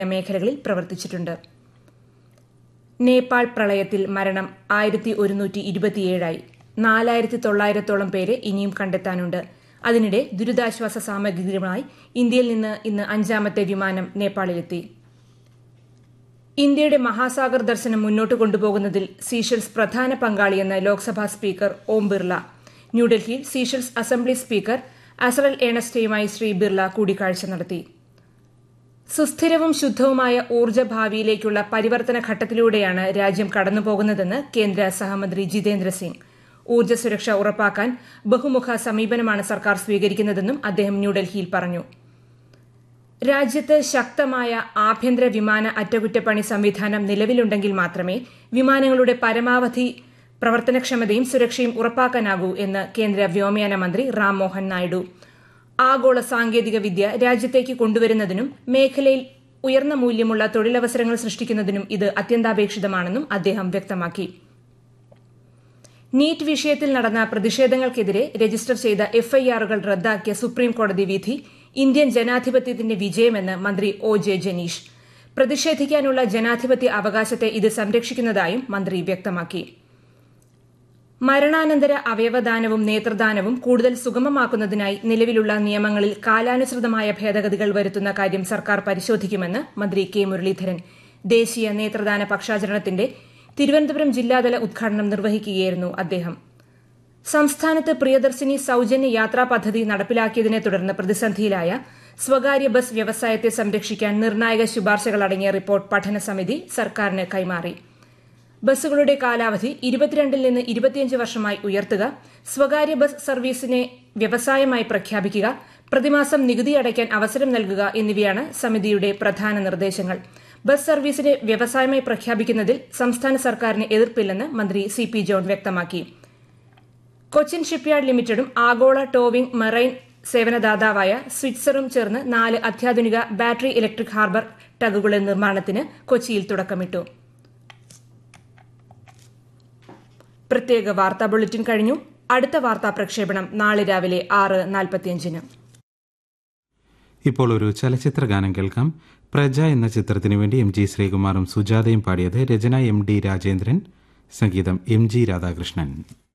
മേഖലകളിൽ പ്രവർത്തിച്ചിട്ടുണ്ട് നേപ്പാൾ പ്രളയത്തിൽ മരണം ആയിരത്തി ഒരുന്നൂറ്റി ഇരുപത്തിയേഴായി നാലായിരത്തി തൊള്ളായിരത്തോളം പേരെ ഇനിയും കണ്ടെത്താനുണ്ട് അതിനിടെ ദുരിതാശ്വാസ സാമഗ്രികളുമായി ഇന്ത്യയിൽ നിന്ന് ഇന്ന് അഞ്ചാമത്തെ വിമാനം നേപ്പാളിലെത്തി ഇന്ത്യയുടെ മഹാസാഗർ ദർശനം മുന്നോട്ട് കൊണ്ടുപോകുന്നതിൽ സീഷൽസ് പ്രധാന പങ്കാളിയെന്ന് ലോക്സഭാ സ്പീക്കർ ഓം ബിർള ന്യൂഡൽഹിയിൽ സീഷൽസ് അസംബ്ലി സ്പീക്കർ അസറൽ ഏണസ്റ്റയുമായി ശ്രീ ബിർള കൂടിക്കാഴ്ച നടത്തി സുസ്ഥിരവും ശുദ്ധവുമായ ഊർജ്ജ ഭാവിയിലേക്കുള്ള പരിവർത്തന ഘട്ടത്തിലൂടെയാണ് രാജ്യം കടന്നുപോകുന്നതെന്ന് കേന്ദ്ര സഹമന്ത്രി ജിതേന്ദ്ര സിംഗ് ഊർജ്ജ സുരക്ഷ ഉറപ്പാക്കാൻ ബഹുമുഖ സമീപനമാണ് സർക്കാർ സ്വീകരിക്കുന്നതെന്നും അദ്ദേഹം ന്യൂഡൽഹിയിൽ പറഞ്ഞു രാജ്യത്ത് ശക്തമായ ആഭ്യന്തര വിമാന അറ്റകുറ്റപ്പണി സംവിധാനം നിലവിലുണ്ടെങ്കിൽ മാത്രമേ വിമാനങ്ങളുടെ പരമാവധി പ്രവർത്തനക്ഷമതയും സുരക്ഷയും ഉറപ്പാക്കാനാകൂ എന്ന് കേന്ദ്ര വ്യോമയാന മന്ത്രി റാം മോഹൻ നായിഡു ആഗോള സാങ്കേതിക വിദ്യ രാജ്യത്തേക്ക് കൊണ്ടുവരുന്നതിനും മേഖലയിൽ ഉയർന്ന മൂല്യമുള്ള തൊഴിലവസരങ്ങൾ സൃഷ്ടിക്കുന്നതിനും ഇത് അത്യന്താപേക്ഷിതമാണെന്നും അദ്ദേഹം വ്യക്തമാക്കി നീറ്റ് വിഷയത്തിൽ നടന്ന പ്രതിഷേധങ്ങൾക്കെതിരെ രജിസ്റ്റർ ചെയ്ത എഫ്ഐആറുകൾ റദ്ദാക്കിയ സുപ്രീം കോടതി വിധി ഇന്ത്യൻ ജനാധിപത്യത്തിന്റെ വിജയമെന്ന് മന്ത്രി ഒ ജെ ജനീഷ് പ്രതിഷേധിക്കാനുള്ള ജനാധിപത്യ അവകാശത്തെ ഇത് സംരക്ഷിക്കുന്നതായും മന്ത്രി വ്യക്തമാക്കി മരണാനന്തര അവയവദാനവും നേത്രദാനവും കൂടുതൽ സുഗമമാക്കുന്നതിനായി നിലവിലുള്ള നിയമങ്ങളിൽ കാലാനുസൃതമായ ഭേദഗതികൾ വരുത്തുന്ന കാര്യം സർക്കാർ പരിശോധിക്കുമെന്ന് മന്ത്രി കെ മുരളീധരൻ ദേശീയ നേത്രദാന പക്ഷാചരണത്തിന്റെ തിരുവനന്തപുരം ജില്ലാതല ഉദ്ഘാടനം നിർവഹിക്കുകയായിരുന്നു അദ്ദേഹം സംസ്ഥാനത്ത് പ്രിയദർശിനി സൌജന്യ യാത്രാ പദ്ധതി നടപ്പിലാക്കിയതിനെ തുടർന്ന് പ്രതിസന്ധിയിലായ സ്വകാര്യ ബസ് വ്യവസായത്തെ സംരക്ഷിക്കാൻ നിർണായക ശുപാർശകളടങ്ങിയ റിപ്പോർട്ട് പഠന സമിതി സർക്കാരിന് കൈമാറി ബസ്സുകളുടെ കാലാവധി ഇരുപത്തിരണ്ടിൽ നിന്ന് ഇരുപത്തിയഞ്ച് വർഷമായി ഉയർത്തുക സ്വകാര്യ ബസ് സർവീസിനെ വ്യവസായമായി പ്രഖ്യാപിക്കുക പ്രതിമാസം നികുതി അടയ്ക്കാൻ അവസരം നൽകുക എന്നിവയാണ് സമിതിയുടെ പ്രധാന നിർദ്ദേശങ്ങൾ ബസ് സർവീസിനെ വ്യവസായമായി പ്രഖ്യാപിക്കുന്നതിൽ സംസ്ഥാന സർക്കാരിന് എതിർപ്പില്ലെന്ന് മന്ത്രി സി പി ജോൺ വ്യക്തമാക്കി കൊച്ചിൻ ഷിപ്പ്യാർഡ് ലിമിറ്റഡും ആഗോള ടോവിംഗ് മറൈൻ സേവനദാതാവായ സ്വിറ്റ്സറും ചേർന്ന് നാല് അത്യാധുനിക ബാറ്ററി ഇലക്ട്രിക് ഹാർബർ ടഗുകളുടെ നിർമ്മാണത്തിന് കൊച്ചിയിൽ തുടക്കമിട്ടു പ്രത്യേക വാർത്താ ബുള്ളറ്റിൻ കഴിഞ്ഞു അടുത്ത വാർത്താ പ്രക്ഷേപണം നാളെ രാവിലെ ആറ് നാൽപ്പത്തിയഞ്ചിന് ഇപ്പോൾ ഒരു ചലച്ചിത്ര ഗാനം കേൾക്കാം പ്രജ എന്ന ചിത്രത്തിനു വേണ്ടി എം ജി ശ്രീകുമാറും സുജാതയും പാടിയത് രചന എം ഡി രാജേന്ദ്രൻ സംഗീതം എം ജി രാധാകൃഷ്ണൻ